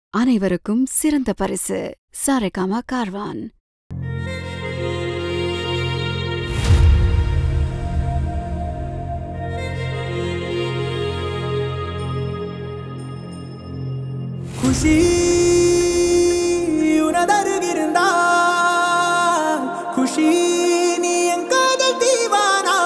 அனைவருக்கும் சிறந்த பரிசு சாரேகாமா கார்வான் குஷி உனதருகிருந்தால் குஷி நீ என் காதல் தீவானா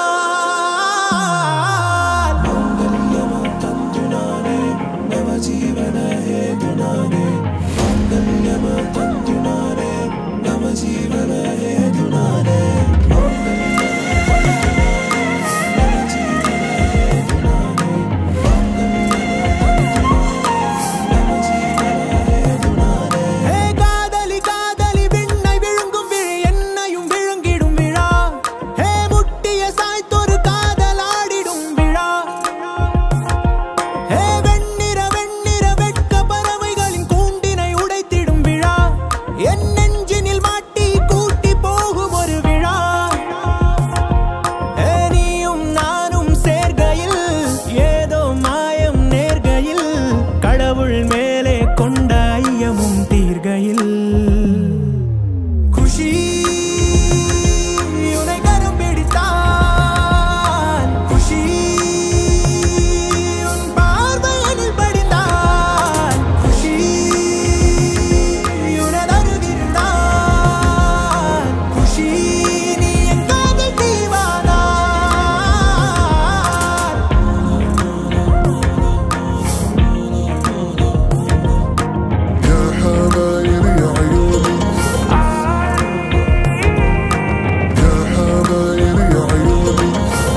ஹே காதலி காதலி விண்ணை விழுங்கும் விழி என்னையும் விழுங்கிடும் விழா ஹே முட்டிய சாய்த்தொரு காதலாடிடும் விழா ஹே வெண்ணிற வெண்ணிற வெட்க பறவைகளின் கூண்டினை உடைத்திடும் விழா என் நெஞ்சினில் மாட்டி கூட்டி போகும் ஒரு விழா ஹே நீயும் நானும் சேர்கையில் ஏதோ மாயம் நேர்கையில் கடவுள் மேலே கொண்ட ஐயமும் தீர்கையில் குஷி உனை கரம் பிடித்தான் குஷி உன் பார்வையனில் படித்தான் குஷி உனதருகிருந்தான் குஷி நீ என் காதல் தீவானா يا حبايب يا عيوني يا حبايب يا عيوني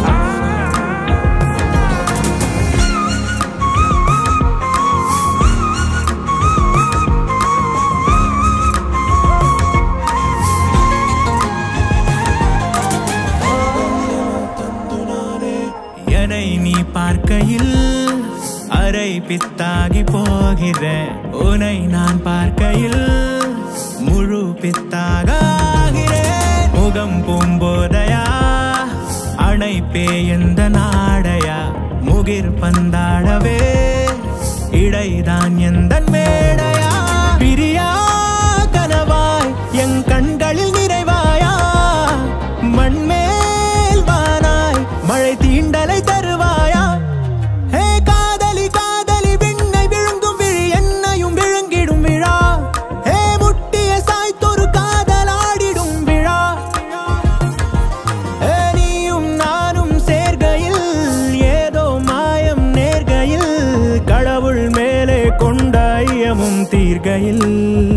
என்னை நீ பார்க்கையில் அரை பித்தாகி போகிறேன் உன்னை நான் பார்க்கையில் முழு பித்தாக ஆகிறேன் முகம் பூம்போதையா அணைப்பே எந்த நாடையா முகிர் பந்தாடவே இடைதான் எந்த மேடையா பிரியா கனவாய் என் கண்களில் நிறைவாயா மண்மேல் வானாய் மழை தீண்டலை தருவாயா ஹே காதலி காதலி விண்ணை விழுங்கும் விழி என்னையும் விழுங்கிடும் விழா ஹே முட்டிய சாய்த்தொரு காதலாடிடும் விழா ஹே நீயும் நானும் சேர்கையில் ஏதோ மாயம் நேர்கையில் கடவுள் மேலே கொண்ட ஐயமும் தீர்கையில்